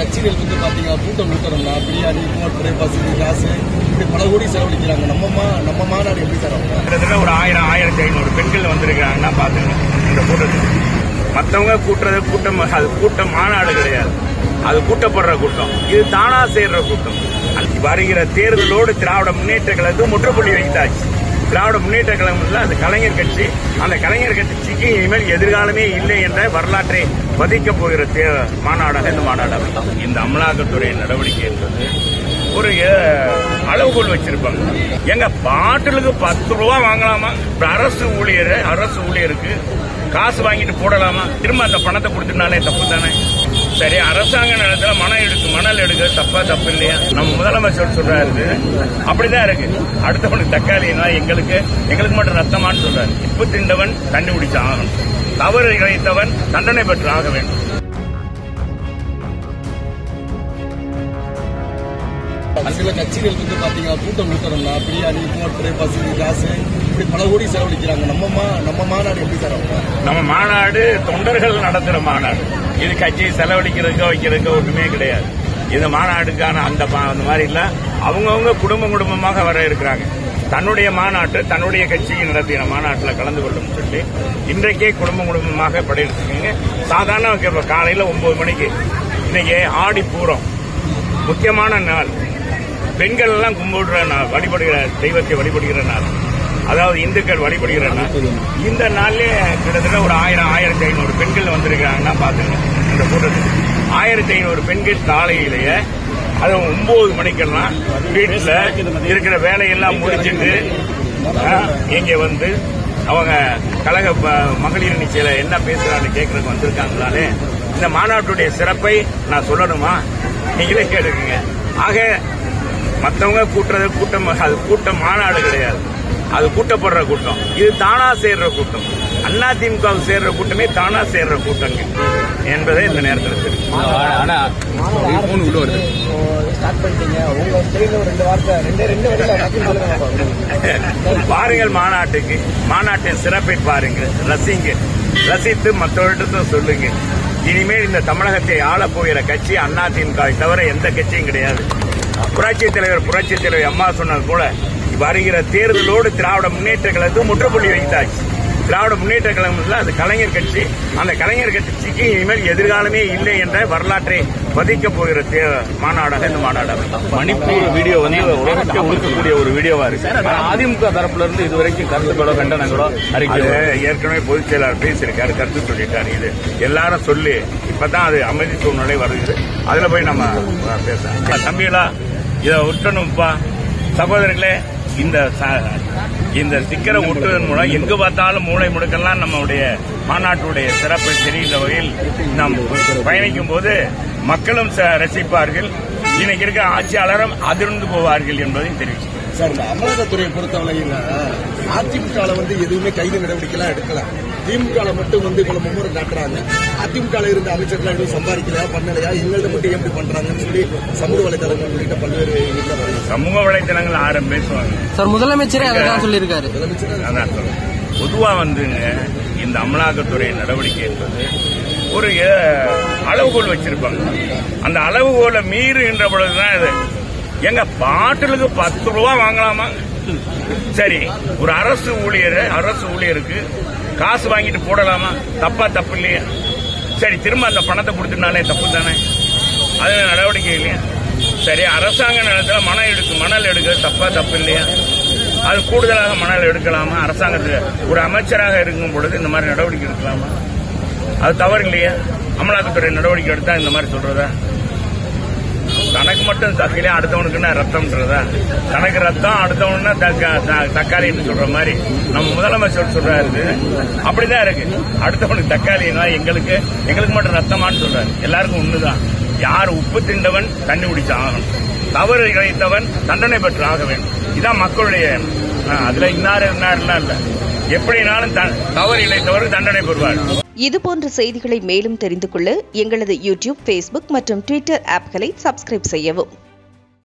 கட்சிகள் வந்து பாத்தீங்கன்னா கூட்டம் கூட்டணும்னா பிரியாணி மோட்டரு பஸ்ஸு காசு இப்படி பல கோடி செலவழிக்கிறாங்க நம்ம மா நம்ம மாநாடு எப்படி சார் அவங்க கிட்டத்தட்ட ஒரு ஆயிரம் ஆயிரத்தி ஐநூறு பெண்கள் வந்திருக்கிறாங்கன்னா பாத்துங்க இந்த கூட்டத்துக்கு மற்றவங்க கூட்டுறது கூட்டம் அது கூட்டம் மாநாடு கிடையாது அது கூட்டப்படுற கூட்டம் இது தானா சேர்ற கூட்டம் அது வருகிற தேர்தலோடு திராவிட முன்னேற்ற கழகத்துக்கு முற்றுப்புள்ளி வைத்தாச்சு திராவிட முன்னேற்ற கழகம்ல அந்த கலைஞர் கட்சி அந்த கலைஞர் கட்சிக்கு இனிமேல் எதிர்காலமே இல்லை என்ற வரலாற்றை பதிக்கப் போகிற தே- மாநாடாக இந்த மாநாடு அமையும் இந்த அமலாக்கத்துறை நடவடிக்கை என்பது ஒரு அஹ், அளவுகோல் வச்சிருப்பாங்க எங்க பாட்டிலுக்கு பத்து ரூபா வாங்கலாமா ஒரு அரசு ஊழியர் அரசு ஊழியருக்கு காசு வாங்கிட்டு போடலாமா திரும்ப அந்த பணத்தை கொடுத்துனாலே தப்பு தானே சரி அரசாங்க நிலத்துல மணல் எடுக்கு மணல் எடுக்க தப்பா தப்பு இல்லையா நம்ம முதலமைச்சர் சொல்றாரு அப்படிதான் இருக்கு அடுத்தவனுக்கு தக்காளினா எங்களுக்கு எங்களுக்கு மட்டும் ரத்தமான்னு சொல்றாரு உப்பு திண்டவன் தண்ணி குடிச்சு ஆகணும் தவறு இழைத்தவன் தண்டனை பெற்று ஆக வேண்டும் சில கட்சிகள் வந்து பாத்தீங்கன்னா கூட்டம் கூட்டணும்னா பிரியாணி மோட்டரு பஸ்ஸு காசு இப்படி பல கோடி செலவழிக்கிறாங்க நம்ம மா நம்ம மாநாடு எப்படி சார் அவங்க நம்ம மாநாடு தொண்டர்கள் நடத்துற மாநாடு இது கட்சி செலவழிக்கிறதுக்கோ வைக்கிறதுக்கோ ஒன்றுமே கிடையாது இந்த மாநாடுக்கான அந்த பா- அந்த மாதிரி இல்ல அவங்கவுங்க குடும்பம் குடும்பமாக வர இருக்கிறாங்க தன்னுடைய மாநாட்டு தன்னுடைய கட்சிக்கு நடத்தின மாநாட்டில் கலந்து கொள்ளும் சொல்லி இன்றைக்கே குடும்பம் குடும்பமாக படையெடுத்துக்கீங்க சாதாரண இப்ப காலையில ஒன்பது மணிக்கு இன்னைக்கு ஆடி பூரம் முக்கியமான நாள் பெண்கள் எல்லாம் கும்பிடுற நாள் வழிபடுகிற தெய்வத்தை வழிபடுகிற நாள் அதாவது இந்துக்கள் வழிபடுகிற நாள் இந்த நாள்லயே கிட்டத்தட்ட ஒரு ஆயிரம் ஆயிரத்தி ஐநூறு பெண்கள் வந்திருக்காங்கன்னா பாத்துங்க இந்த கூட்டத்துக்கு ஆயிரத்தி ஐநூறு பெண்கள் காலையிலேயே அது ஒன்பது மணிக்கெல்லாம் வீட்டுல இருக்கிற வேலையெல்லாம் முடிச்சிட்டு ஆ, இங்க வந்து அவங்க கழக ப- மகளிர் நிச்சயில என்ன பேசுறான்னு கேட்கறதுக்கு வந்திருக்காங்களாலே இந்த மாநாட்டுடைய சிறப்பை நான் சொல்லணுமா நீங்களே கேட்டுக்கங்க ஆக மற்றவங்க கூட்டுறது கூட்டம் அது கூட்டம் மாநாடு கிடையாது அது கூட்டப்படுற கூட்டம் இது தானா சேர்ற கூட்டம் அண்ணா திமுக சேர்ற கூட்டமே தானா சேர்ற கூட்டங்க என்பதை இந்த நேரத்தில் தெரிவிக்கிறேன். ஸ்டார்ட் பண்ணிட்டீங்க உங்க ஸ்டைல ஒரு ரெண்டு வார்த்தை ரெண்டே ரெண்டு வரைக்கும் சொல்லுங்க பாருங்கள் மாநாட்டுக்கு மாநாட்டின் சிறப்பை பாருங்க ரசிங்க ரசித்து மற்றவர்கிட்ட சொல்லுங்க இனிமேல் இந்த தமிழகத்தை ஆளப் போகிற கட்சி அண்ணா திமுக தவிர எந்த கட்சியும் கிடையாது புரட்சி தலைவர் புரட்சி தலைவர் அம்மா சொன்னது போல வருகிற தேர்தலோடு திராவிட முன்னேற்ற கழகத்துக்கு முற்றுப்புள்ளி வைத்தாச்சு திராவிட முன்னேற்ற கழகம்ல அது கலைஞர் கட்சி அந்த கலைஞர் கட்சிக்கு இனிமேல் எதிர்காலமே இல்லை என்ற வரலாற்றை பதிக்கப் போகிற தே- மாநாடாக இந்த மாநாடு அமையும். மணிப்பூர் வீடியோ வந்து உலகத்தை உடுக்கக்கூடிய ஒரு வீடியோவா இருக்கு அதிமுக தரப்புல இருந்து இதுவரைக்கும் கருத்துக்களோ கண்டனங்களோ அறிக்கை அது ஏற்கனவே பொதுச் செயலாளர் பேசியிருக்காரு கருத்து சொல்லிட்டாரு இது எல்லாரும் சொல்லி இப்பதான் அது அமைதி சூழ்நிலை வருகிறது அதுல போய் நம்ம பேசலாம் தம்பிகளா இதை விட்டணும்ப்பா சகோதரர்களே இந்த ச- இந்த ஸ்டிக்கரை ஒட்டுவதன் மூலம் எங்கு பார்த்தாலும் மூளை முடுக்கெல்லாம் நம்முடைய மாநாட்டுடைய சிறப்பை தெரிகின்ற வகையில் நாம் பயணிக்கும் போது மக்களும் ச- ரசிப்பார்கள் இன்னைக்கு இருக்க ஆட்சியாளரும் அதிர்ந்து போவார்கள் என்பதையும் தெரிவிச்சு சார் இந்த அமலாக்கத்துறையை பொறுத்தவரையில் அதிமுக வந்து எதுவுமே கைது நடவடிக்கைலாம் எடுக்கல திமுக மட்டும் வந்து இவ்வளவு மும்முரம் காட்டுறாங்க அதிமுக இருந்த அமைச்சர்கள் எதுவும் சம்பாதிக்கலையா பண்ணலையா எங்கள்ட்ட மட்டும் எப்படி பண்றாங்கன்னு சொல்லி சமூக வலைதளங்கள் உள்ளிட்ட பல்வேறு இதுல வருது சமூக வலைத்தளங்கள் ஆரம் பேசுவாங்க சார் முதலமைச்சரே அதை தான் சொல்லியிருக்காரு அதான் சொல்றேன். பொதுவா வந்துங்க இந்த அமலாக்கத்துறை நடவடிக்கை என்பது ஒரு அஹ், அளவுகோல் வச்சிருப்பாங்க அந்த அளவுகோலை மீறுகின்ற பொழுதுதான் இது எங்க பாட்டிலுக்கு பத்து ரூபா வாங்கலாமா சரி ஒரு அரசு ஊழியர் அரசு ஊழியருக்கு காசு வாங்கிட்டு போடலாமா தப்பா தப்பு இல்லையா சரி திரும்ப அந்த பணத்தை கொடுத்துனாலே தப்பு தானே அது நடவடிக்கை இல்லையா சரி அரசாங்க நிலத்துல மணல் எடுக்கு மணல் எடுக்க தப்பா தப்பு இல்லையா அது கூடுதலாக மணல் எடுக்கலாமா அரசாங்கத்துக்கு ஒரு அமைச்சராக இருக்கும் பொழுது இந்த மாதிரி நடவடிக்கை எடுக்கலாமா அது தவறு இல்லையா அமலாக்கத்துறை நடவடிக்கை எடுத்தா இந்த மாதிரி சொல்றதா தனக்கு மட்டும் தக்காளி அடுத்தவனுக்குன்னா ரத்தம்ன்றதா தனக்கு ரத்தம் அடுத்தவனுன்னா தக்கா- த- தக்காளின்னு சொல்ற மாதிரி நம்ம முதலமைச்சர் சொல்றாரு அப்படிதான் இருக்கு அடுத்தவனுக்கு தக்காளினா எங்களுக்கு எங்களுக்கு மட்டும் ரத்தமான்னு சொல்றாரு எல்லாருக்கும் ஒண்ணுதான் யார் உப்பு திண்டவன் தண்ணி குடிச்சு ஆகணும் தவறு இழைத்தவன் தண்டனை பெற்று ஆக வேண்டும் இதான் மக்களுடைய ஆ, அதுல இன்னாரு இன்னாருலாம் இல்ல எப்படினாலும் த- தவறு இழைத்தவர் தண்டனை பெறுவார் இதுபோன்ற செய்திகளை மேலும் தெரிந்து கொள்ள எங்களது யூடியூப் ஃபேஸ்புக் மற்றும் ட்விட்டர் ஆப்களை சப்ஸ்கிரைப் செய்யவும்